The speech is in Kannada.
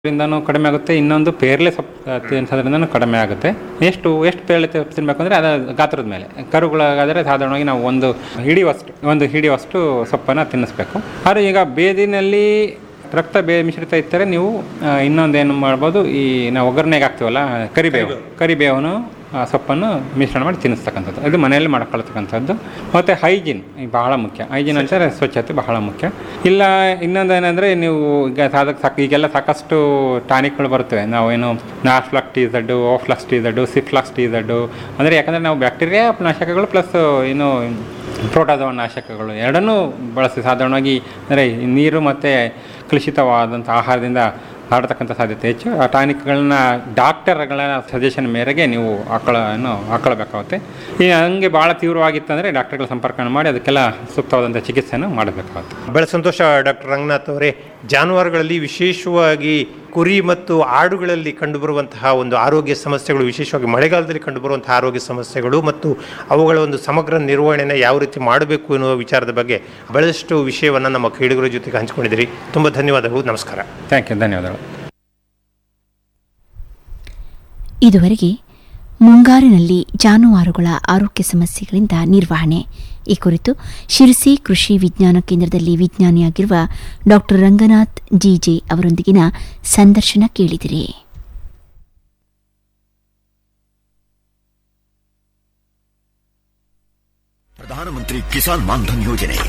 ಇಂದನೂ ಕಡಿಮೆ ಆಗುತ್ತೆ ಇನ್ನೊಂದು ಪೇರ್ಲೆ ಸೊಪ್ಪು ತಿನ್ಸೋದ್ರಿಂದನೂ ಕಡಿಮೆ ಆಗುತ್ತೆ ಎಷ್ಟು ಎಷ್ಟು ಪೇರ್ಲೆ ತಿ- ತಿನ್ಬೇಕು ಅಂದರೆ ಅದು ಗಾತ್ರದ ಮೇಲೆ ಕರುಗಳಾದರೆ ಸಾಧಾರಣವಾಗಿ ನಾವು ಒಂದು ಹಿಡಿಯುವಷ್ಟು ಒಂದು ಹಿಡಿಯುವಷ್ಟು ಸೊಪ್ಪನ್ನು ತಿನ್ನಿಸ್ಬೇಕು ಆದರೆ ಈಗ ಬೇದಿನಲ್ಲಿ ರಕ್ತ ಬೇ ಮಿಶ್ರಿತ ಇದ್ದರೆ ನೀವು ಆ, ಇನ್ನೊಂದೇನು ಮಾಡ್ಬೋದು ಈ ನಾವು ಒಗ್ಗರಣೆಗೆ ಹಾಕ್ತೀವಲ್ಲ ಕರಿಬೇವು ಕರಿಬೇವನ್ನು ಆ ಸೊಪ್ಪನ್ನು ಮಿಶ್ರಣ ಮಾಡಿ ತಿನ್ನಿಸ್ತಕ್ಕಂಥದ್ದು ಇದು ಮನೆಯಲ್ಲಿ ಮಾಡ್ಕೊಳ್ತಕ್ಕಂಥದ್ದು ಮತ್ತು ಹೈಜೀನ್ ಬಹಳ ಮುಖ್ಯ ಹೈಜೀನ್ ಅಂದರೆ ಸ್ವಚ್ಛತೆ ಬಹಳ ಮುಖ್ಯ ಇಲ್ಲ ಇನ್ನೊಂದು ಏನಂದರೆ ನೀವು ಈಗ ಸಾಧಕ ಸಾಕು ಈಗೆಲ್ಲ ಸಾಕಷ್ಟು ಟಾನಿಕ್ಗಳು ಬರ್ತವೆ ನಾವೇನು Norflox T Z Oflox T Z Ciflox T Z ಅಂದರೆ ಯಾಕಂದರೆ ನಾವು ಬ್ಯಾಕ್ಟೀರಿಯಾ ನಾಶಕಗಳು ಪ್ಲಸ್ ಏನು ಪ್ರೋಟಾದವ ನಾಶಕಗಳು ಎರಡನ್ನೂ ಬಳಸಿ ಸಾಧಾರಣವಾಗಿ ಅಂದರೆ ನೀರು ಮತ್ತು ಕಲುಷಿತವಾದಂಥ ಆಹಾರದಿಂದ ಹರಡ್ತಕ್ಕಂಥ ಸಾಧ್ಯತೆ ಹೆಚ್ಚು ಆ ಟಾನಿಕ್ಗಳನ್ನ ಡಾಕ್ಟರ್ಗಳ ಸಜೆಷನ್ ಮೇರೆಗೆ ನೀವು ಹಾಕೊಳ್ಳೋನ್ನು ಹಾಕೊಳ್ಬೇಕಾಗುತ್ತೆ ಈ ಹಂಗೆ ಭಾಳ ತೀವ್ರವಾಗಿತ್ತಂದರೆ ಡಾಕ್ಟರ್ಗಳ ಸಂಪರ್ಕ ಮಾಡಿ ಅದಕ್ಕೆಲ್ಲ ಸೂಕ್ತವಾದಂಥ ಚಿಕಿತ್ಸೆಯನ್ನು ಮಾಡಬೇಕಾಗುತ್ತೆ ಬಹಳ ಸಂತೋಷ ಡಾಕ್ಟರ್ ರಂಗನಾಥ್ ಅವರೇ ಜಾನುವಾರುಗಳಲ್ಲಿ ವಿಶೇಷವಾಗಿ ಕುರಿ ಮತ್ತು ಆಡುಗಳಲ್ಲಿ ಕಂಡುಬರುವಂತಹ ಒಂದು ಆರೋಗ್ಯ ಸಮಸ್ಯೆಗಳು ವಿಶೇಷವಾಗಿ ಮಳೆಗಾಲದಲ್ಲಿ ಕಂಡುಬರುವಂತಹ ಆರೋಗ್ಯ ಸಮಸ್ಯೆಗಳು ಮತ್ತು ಅವುಗಳ ಒಂದು ಸಮಗ್ರ ನಿರ್ವಹಣೆನ ಯಾವ ರೀತಿ ಮಾಡಬೇಕು ಎನ್ನುವ ವಿಚಾರದ ಬಗ್ಗೆ ಬಹಳಷ್ಟು ವಿಷಯವನ್ನು ನಮ್ಮ ಕೇಳುಗರ ಜೊತೆಗೆ ಹಂಚಿಕೊಂಡಿದ್ದೀರಿ ತುಂಬ ಧನ್ಯವಾದಗಳು ನಮಸ್ಕಾರ ಥ್ಯಾಂಕ್ ಯು ಧನ್ಯವಾದಗಳು ಇದುವರೆಗೆ ಮುಂಗಾರಿನಲ್ಲಿ ಜಾನುವಾರುಗಳ ಆರೋಗ್ಯ ಸಮಸ್ಯೆಗಳಿಂದ ನಿರ್ವಹಣೆ ಈ ಕುರಿತು ಶಿರಸಿ ಕೃಷಿ ವಿಜ್ಞಾನ ಕೇಂದ್ರದಲ್ಲಿ ವಿಜ್ಞಾನಿಯಾಗಿರುವ ಡಾ ರಂಗನಾಥ್ ಜಿಜೆ ಅವರೊಂದಿಗಿನ ಸಂದರ್ಶನ ಕೇಳಿದಿರಿ ಪ್ರಧಾನಮಂತ್ರಿ ಕಿಸಾನ್ ಮಾನ್ಧನ್ ಯೋಜನೆ